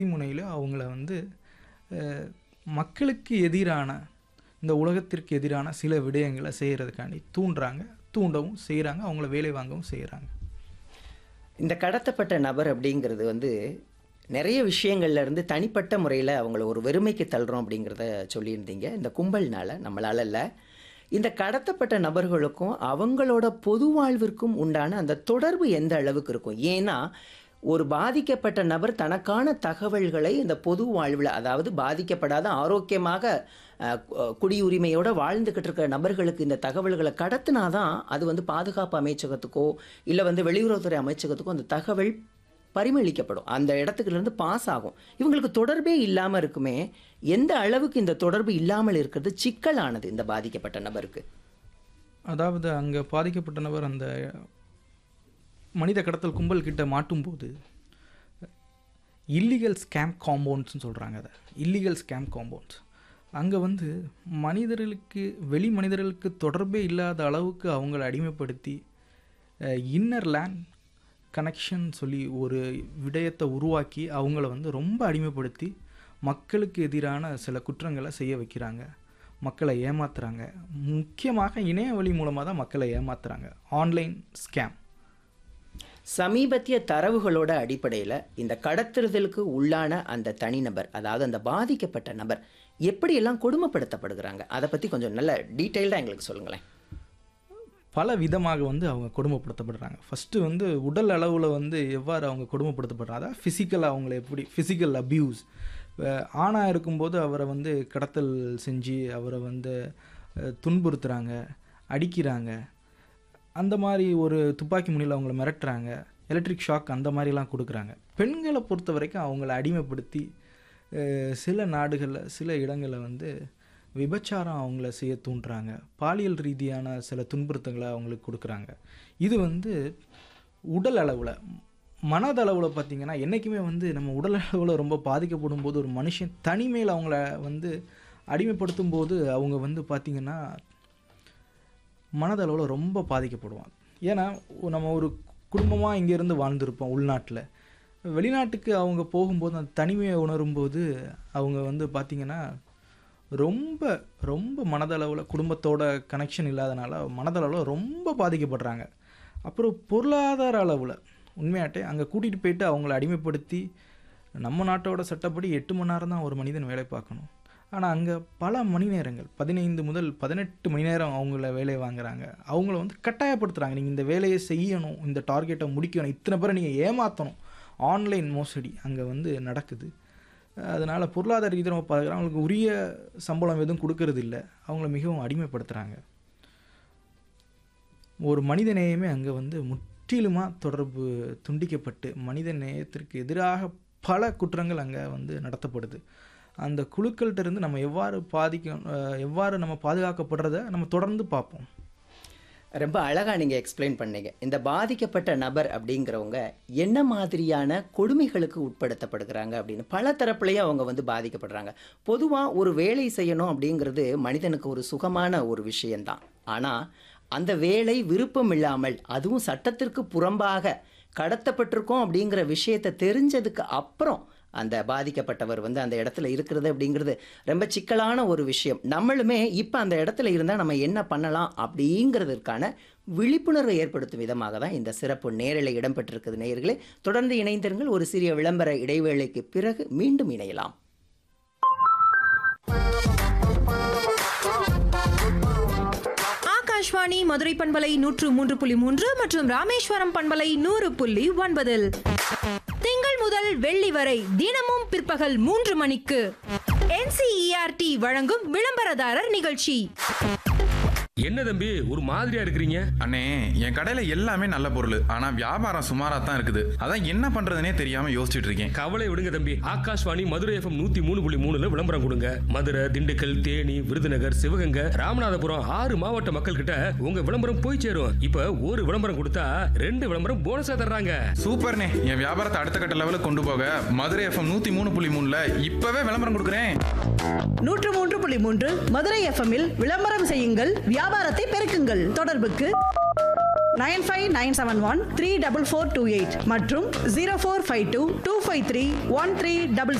முனையில் அவங்கள வந்து அஹ், மக்களுக்கு எதிரான இந்த உலகத்திற்கு எதிரான சில விடயங்களை செய்கிறதுக்காண்டி தூண்டுறாங்க தூண்டவும் செய்கிறாங்க அவங்கள வேலை வாங்கவும் செய்கிறாங்க இந்த கடத்தப்பட்ட நபர் அப்படிங்கிறது வந்து நிறைய விஷயங்கள்ல இருந்து தனிப்பட்ட முறையில் அவங்கள ஒரு வெறுமைக்கு தள்ளுறோம் அப்படிங்கிறத சொல்லியிருந்தீங்க இந்த கும்பல்னால நம்மளால இல்லை இந்த கடத்தப்பட்ட நபர்களுக்கும் அவங்களோட பொது வாழ்விற்கும் உண்டான அந்த தொடர்பு எந்த அளவுக்கு இருக்கும் ஏன்னா ஒரு பாதிக்கப்பட்ட நபர் தனக்கான தகவல்களை இந்த பொது வாழ்வில் அதாவது பாதிக்கப்படாத ஆரோக்கியமாக அஹ், கு- குடியுரிமையோட வாழ்ந்துக்கிட்டு இருக்கிற நபர்களுக்கு இந்த தகவல்களை கடத்தினாதான் அது வந்து பாதுகாப்பு அமைச்சகத்துக்கோ இல்லை வந்து வெளியுறவுத்துறை அமைச்சகத்துக்கோ அந்த தகவல் பரிமளிக்கப்படும் அந்த இடத்துக்குல இருந்து பாஸ் ஆகும் இவங்களுக்கு தொடர்பே இல்லாமல் இருக்குமே எந்த அளவுக்கு இந்த தொடர்பு இல்லாமல் இருக்கிறது சிக்கலானது இந்த பாதிக்கப்பட்ட நபருக்கு அதாவது அங்கே பாதிக்கப்பட்ட நபர் அந்த மனித கடத்தல் கும்பல் கிட்ட மாட்டும்போது இல்லீகல் ஸ்கேம் காம்பவுண்ட்ஸ்னு சொல்கிறாங்க அதை இல்லீகல் ஸ்கேம் காம்பவுண்ட்ஸ் அங்கே வந்து மனிதர்களுக்கு வெளி மனிதர்களுக்கு தொடர்பே இல்லாத அளவுக்கு அவங்கள அடிமைப்படுத்தி இன்னர் லேண்ட் கனெக்ஷன் சொல்லி ஒரு விடயத்தை உருவாக்கி அவங்கள வந்து ரொம்ப அடிமைப்படுத்தி மக்களுக்கு எதிரான சில குற்றங்களை செய்ய வைக்கிறாங்க மக்களை ஏமாத்துறாங்க முக்கியமாக இணைய வழி மூலமாக தான் மக்களை ஏமாத்துறாங்க ஆன்லைன் ஸ்கேம் சமீபத்திய தரவுகளோட அடிப்படையில் இந்த கடத்துறதலுக்கு உள்ளான அந்த தனிநபர் அதாவது அந்த பாதிக்கப்பட்ட நபர் எப்படியெல்லாம் கொடுமைப்படுத்தப்படுகிறாங்க அதை பற்றி கொஞ்சம் நல்ல டீட்டெயில்டாக எங்களுக்கு சொல்லுங்களேன் பல விதமாக வந்து அவங்க கொடுமைப்படுத்தப்படுறாங்க ஃபஸ்ட்டு வந்து உடல் அளவில் வந்து எவ்வாறு அவங்க கொடுமைப்படுத்தப்படுறாங்க அதாவது ஃபிசிக்கலாக அவங்கள எப்படி ஃபிசிக்கல் அப்யூஸ் ஆணாக இருக்கும்போது அவரை வந்து கடத்தல் செஞ்சு அவரை வந்து அஹ், துன்புறுத்துறாங்க அடிக்கிறாங்க அந்த மாதிரி ஒரு துப்பாக்கி முனையில் அவங்கள மிரட்டுறாங்க எலக்ட்ரிக் ஷாக் அந்த மாதிரிலாம் கொடுக்குறாங்க பெண்களை பொறுத்த வரைக்கும் அவங்கள அடிமைப்படுத்தி அஹ், சில நாடுகளில் சில இடங்களில் வந்து விபச்சாரம் அவங்கள செய்ய தூண்டுறாங்க பாலியல் ரீதியான சில துன்புறுத்தங்களை அவங்களுக்கு கொடுக்குறாங்க இது வந்து உடல் அளவில் மனதளவில் பார்த்திங்கன்னா என்றைக்குமே வந்து நம்ம உடல் அளவில் ரொம்ப பாதிக்கப்படும் போது ஒரு மனுஷன் தனிமையில் அவங்கள வந்து அடிமைப்படுத்தும் போது அவங்க வந்து பார்த்திங்கன்னா மனதளவில் ரொம்ப பாதிக்கப்படுவாங்க ஏன்னா நம்ம ஒரு குடும்பமாக இங்கேருந்து வாழ்ந்திருப்போம் உள்நாட்டில் வெளிநாட்டுக்கு அவங்க போகும்போது அந்த தனிமையை உணரும்போது அவங்க வந்து பார்த்திங்கன்னா ரொம்ப ரொம்ப மனதளவில் குடும்பத்தோட கனெக்ஷன் இல்லாதனால மனதளவில் ரொம்ப பாதிக்கப்படுறாங்க அப்புறம் பொருளாதார அளவில் உண்மையாட்டே அங்கே கூட்டிகிட்டு போயிட்டு அவங்கள அடிமைப்படுத்தி நம்ம நாட்டோட சட்டப்படி எட்டு மணி நேரம் தான் ஒரு மனிதன் வேலை பார்க்கணும் ஆனால் அங்கே பல மணி நேரங்கள் பதினைந்து முதல் பதினெட்டு மணி நேரம் அவங்கள வேலை வாங்குறாங்க அவங்கள வந்து கட்டாயப்படுத்துகிறாங்க நீங்கள் இந்த வேலையை செய்யணும் இந்த டார்கெட்டை முடிக்கணும் இத்தனை பேரை நீங்கள் ஏமாற்றணும் ஆன்லைன் மோசடி அங்கே வந்து நடக்குது அதனால் பொருளாதார ரீதியாக நம்ம பார்க்குறோம் அவங்களுக்கு உரிய சம்பளம் எதுவும் கொடுக்கறது இல்லை அவங்கள மிகவும் அடிமைப்படுத்துகிறாங்க ஒரு மனித நேயமே அங்கே வந்து முற்றிலுமாக தொடர்பு துண்டிக்கப்பட்டு மனித நேயத்திற்கு எதிராக பல குற்றங்கள் அங்கே வந்து நடத்தப்படுது அந்த குழுக்கள்கிட்ட இருந்து நம்ம எவ்வாறு பாதிக்க அஹ், எவ்வாறு நம்ம பாதுகாக்கப்படுறத நம்ம தொடர்ந்து பார்ப்போம் ரொம்ப அழகாக நீங்கள் எக்ஸ்பிளைன் பண்ணீங்க இந்த பாதிக்கப்பட்ட நபர் அப்படிங்கிறவங்க என்ன மாதிரியான கொடுமைகளுக்கு உட்படுத்தப்படுகிறாங்க அப்படின்னு பல தரப்புலையும் அவங்க வந்து பாதிக்கப்படுறாங்க பொதுவாக ஒரு வேலை செய்யணும் அப்படிங்கிறது மனிதனுக்கு ஒரு சுகமான ஒரு விஷயம்தான் ஆனால் அந்த வேலை விருப்பம் இல்லாமல் அதுவும் சட்டத்திற்கு புறம்பாக கடத்தப்பட்டிருக்கோம் அப்படிங்கிற விஷயத்தை தெரிஞ்சதுக்கு அப்புறம் அந்த பாதிக்கப்பட்டவர் வந்து அந்த இடத்துல இருக்கிறது அப்படிங்கிறது ரொம்ப சிக்கலான ஒரு விஷயம் நம்மளுமே இப்போ அந்த இடத்துல இருந்தால் நம்ம என்ன பண்ணலாம் அப்படிங்கிறதுக்கான விழிப்புணர்வை ஏற்படுத்தும் விதமாக தான் இந்த சிறப்பு நேரலை இடம்பெற்றிருக்குது நேயர்களே தொடர்ந்து இணைந்திருங்கள் ஒரு சிறிய விளம்பர இடைவேளைக்கு பிறகு மீண்டும் இணையலாம் ஆகாஷ்வாணி மதுரை பண்பலை நூற்று மூன்று புள்ளி மூன்று மற்றும் ராமேஸ்வரம் பண்பலை நூறு புள்ளி ஒன்பதில் திங்கள் முதல் வெள்ளி வரை தினமும் பிற்பகல் மூன்று மணிக்கு NCERT வழங்கும் விளம்பரதாரர் நிகழ்ச்சி என்ன தம்பி ஒரு மாதிரியா இருக்கிறீங்க அண்ணே என் கடையில எல்லாமே நல்ல பொருள் ஆனா வியாபாரம் சுமாரா தான் இருக்குது அதான் என்ன பண்றதுனே தெரியாம யோசிச்சுட்டு இருக்கேன் கவலை விடுங்க தம்பி ஆகாஷ்வாணி மதுரை எஃப்எம் நூத்தி மூணு புள்ளி மூணுல விளம்பரம் கொடுங்க மதுரை திண்டுக்கல் தேனி விருதுநகர் சிவகங்கை ராமநாதபுரம் ஆறு மாவட்ட மக்கள் கிட்ட உங்க விளம்பரம் போய் சேரும் இப்ப ஒரு விளம்பரம் கொடுத்தா ரெண்டு விளம்பரம் போனஸா தர்றாங்க சூப்பர்ண்ணே என் வியாபாரத்தை அடுத்த கட்ட லெவலுக்கு கொண்டு போக மதுரை எஃப்எம் நூத்தி மூணு புள்ளி மூணுல இப்பவே விளம்பரம் கொடுக்குறேன் நூற்று மூன்று புள்ளி மூன்று மதுரை எஃப்எம்மில் விளம்பரம் செய்யுங்கள் வியாபாரத்தை பெருக்குங்கள் தொடர்புக்கு nine five nine seven one three double four two eight மற்றும் zero four five two two five three one three double